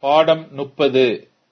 பாடம் முப்பது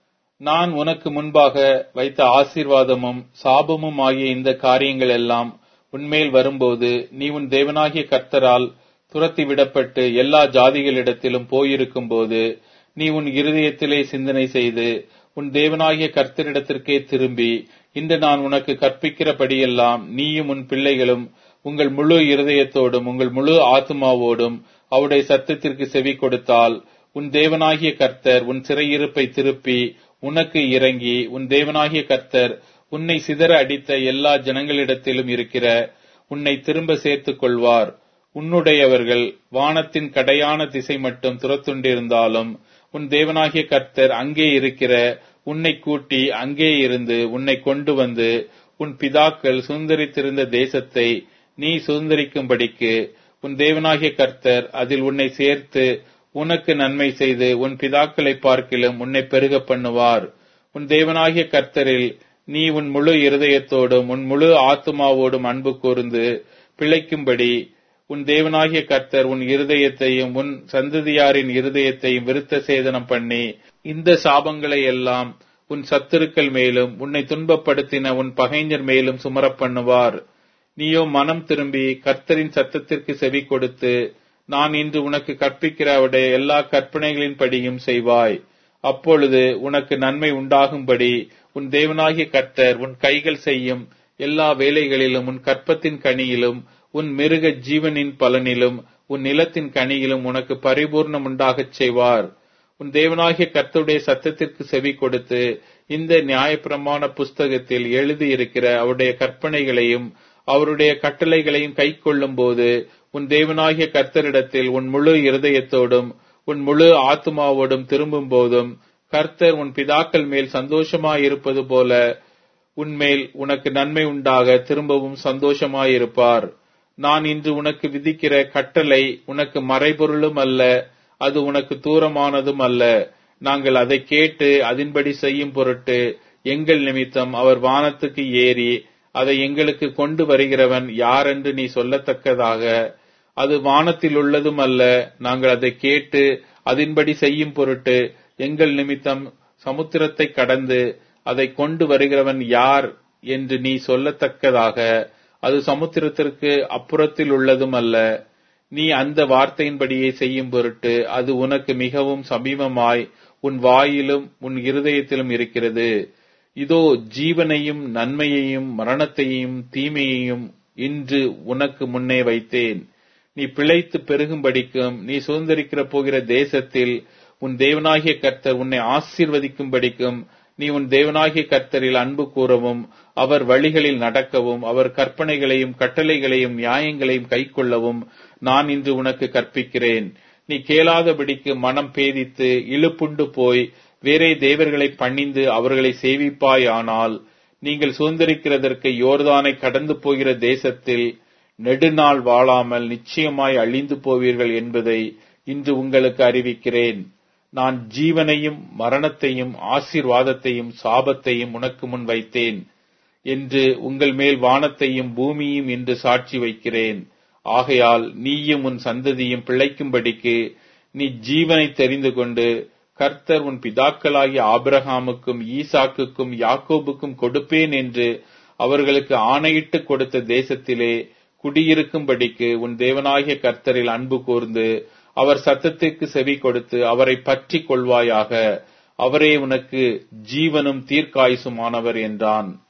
நான் உனக்கு முன்பாக வைத்த ஆசீர்வாதமும் சாபமும் ஆகிய இந்த காரியங்கள் எல்லாம் உன்மேல் வரும்போது நீ உன் தேவனாகிய கர்த்தரால் துரத்தி விடப்பட்டு எல்லா ஜாதிகளிடத்திலும் போயிருக்கும்போது நீ உன் இருதயத்திலே சிந்தனை செய்து உன் தேவனாகிய கர்த்தரிடத்திற்கே திரும்பி இன்று நான் உனக்கு கற்பிக்கிறபடியெல்லாம் நீயும் உன் பிள்ளைகளும் உங்கள் முழு இருதயத்தோடும் உங்கள் முழு ஆத்துமாவோடும் அவருடைய சத்தத்திற்கு செவி கொடுத்தால் உன் தேவனாகிய கர்த்தர் உன் சிறையிருப்பை திருப்பி உனக்கு இறங்கி உன் தேவனாகிய கர்த்தர் உன்னை சிதற அடித்த எல்லா ஜனங்களிடத்திலும் இருக்கிற உன்னை திரும்ப சேர்த்துக் கொள்வார் உன்னுடையவர்கள் வானத்தின் கடையான திசை மட்டும் துரத்துண்டிருந்தாலும் உன் தேவனாகிய கர்த்தர் அங்கே இருக்கிற உன்னை கூட்டி அங்கே இருந்து உன்னை கொண்டு வந்து உன் பிதாக்கள் சுதந்திரித்திருந்த தேசத்தை நீ சுதந்திரிக்கும்படிக்கு உன் தேவனாகிய கர்த்தர் அதில் உன்னை சேர்த்து உனக்கு நன்மை செய்து உன் பிதாக்களை பார்க்கிலும் உன்னை பெருக பண்ணுவார் உன் தேவனாகிய கர்த்தரில் நீ உன் முழு இருதயத்தோடும் உன் முழு ஆத்துமாவோடும் அன்பு கூர்ந்து பிழைக்கும்படி உன் தேவனாகிய கர்த்தர் உன் இருதயத்தையும் உன் சந்ததியாரின் இருதயத்தையும் விருத்த சேதனம் பண்ணி இந்த சாபங்களை எல்லாம் உன் சத்துருக்கள் மேலும் உன்னை துன்பப்படுத்தின உன் பகைஞர் மேலும் சுமரப் பண்ணுவார் நீயோ மனம் திரும்பி கர்த்தரின் சத்தத்திற்கு செவி கொடுத்து நான் இன்று உனக்கு கற்பிக்கிற அவருடைய எல்லா கற்பனைகளின் படியும் செய்வாய் அப்பொழுது உனக்கு நன்மை உண்டாகும்படி உன் தேவனாகிய கர்த்தர் உன் கைகள் செய்யும் எல்லா வேலைகளிலும் உன் கற்பத்தின் கனியிலும் உன் மிருக ஜீவனின் பலனிலும் உன் நிலத்தின் கனியிலும் உனக்கு பரிபூர்ணம் உண்டாகச் செய்வார் உன் தேவனாகிய கர்த்தருடைய சத்தத்திற்கு செவி கொடுத்து இந்த நியாயப்பிரமாண புஸ்தகத்தில் எழுதியிருக்கிற அவருடைய கற்பனைகளையும் அவருடைய கட்டளைகளையும் கை கொள்ளும் போது உன் தேவனாகிய கர்த்தரிடத்தில் உன் முழு இருதயத்தோடும் உன் முழு ஆத்மாவோடும் திரும்பும் போதும் கர்த்தர் உன் பிதாக்கள் மேல் சந்தோஷமாயிருப்பது போல உன்மேல் உனக்கு நன்மை உண்டாக திரும்பவும் சந்தோஷமாயிருப்பார் நான் இன்று உனக்கு விதிக்கிற கட்டளை உனக்கு மறைபொருளும் அல்ல அது உனக்கு தூரமானதும் அல்ல நாங்கள் அதை கேட்டு அதன்படி செய்யும் பொருட்டு எங்கள் நிமித்தம் அவர் வானத்துக்கு ஏறி அதை எங்களுக்கு கொண்டு வருகிறவன் யார் என்று நீ சொல்லத்தக்கதாக அது வானத்தில் உள்ளதும் அல்ல நாங்கள் அதை கேட்டு அதன்படி செய்யும் பொருட்டு எங்கள் நிமித்தம் சமுத்திரத்தை கடந்து அதை கொண்டு வருகிறவன் யார் என்று நீ சொல்லத்தக்கதாக அது சமுத்திரத்திற்கு அப்புறத்தில் உள்ளதும் அல்ல நீ அந்த வார்த்தையின்படியே செய்யும் பொருட்டு அது உனக்கு மிகவும் சமீபமாய் உன் வாயிலும் உன் இருதயத்திலும் இருக்கிறது இதோ ஜீவனையும் நன்மையையும் மரணத்தையும் தீமையையும் இன்று உனக்கு முன்னே வைத்தேன் நீ பிழைத்து பெருகும்படிக்கும் நீ சுதந்திரிக்கிற போகிற தேசத்தில் உன் தேவனாகிய கர்த்தர் உன்னை ஆசீர்வதிக்கும்படிக்கும் நீ உன் தேவனாகிய கர்த்தரில் அன்பு கூறவும் அவர் வழிகளில் நடக்கவும் அவர் கற்பனைகளையும் கட்டளைகளையும் நியாயங்களையும் கைக்கொள்ளவும் நான் இன்று உனக்கு கற்பிக்கிறேன் நீ கேளாதபடிக்கு மனம் பேதித்து இழுப்புண்டு போய் வேறே தேவர்களை பணிந்து அவர்களை சேவிப்பாயானால் நீங்கள் சுதந்திரிக்கிறதற்கு யோர்தானை கடந்து போகிற தேசத்தில் நெடுநாள் வாழாமல் நிச்சயமாய் அழிந்து போவீர்கள் என்பதை இன்று உங்களுக்கு அறிவிக்கிறேன் நான் ஜீவனையும் மரணத்தையும் ஆசீர்வாதத்தையும் சாபத்தையும் உனக்கு முன் வைத்தேன் என்று உங்கள் மேல் வானத்தையும் பூமியும் என்று சாட்சி வைக்கிறேன் ஆகையால் நீயும் உன் சந்ததியும் பிழைக்கும்படிக்கு நீ ஜீவனை தெரிந்து கொண்டு கர்த்தர் உன் பிதாக்களாகிய ஆபிரகாமுக்கும் ஈசாக்குக்கும் யாக்கோபுக்கும் கொடுப்பேன் என்று அவர்களுக்கு ஆணையிட்டு கொடுத்த தேசத்திலே குடியிருக்கும்படிக்கு உன் தேவனாகிய கர்த்தரில் அன்பு கூர்ந்து அவர் சத்தத்திற்கு செவி கொடுத்து அவரை பற்றி கொள்வாயாக அவரே உனக்கு ஜீவனும் தீர்க்காயுசுமானவர் என்றான்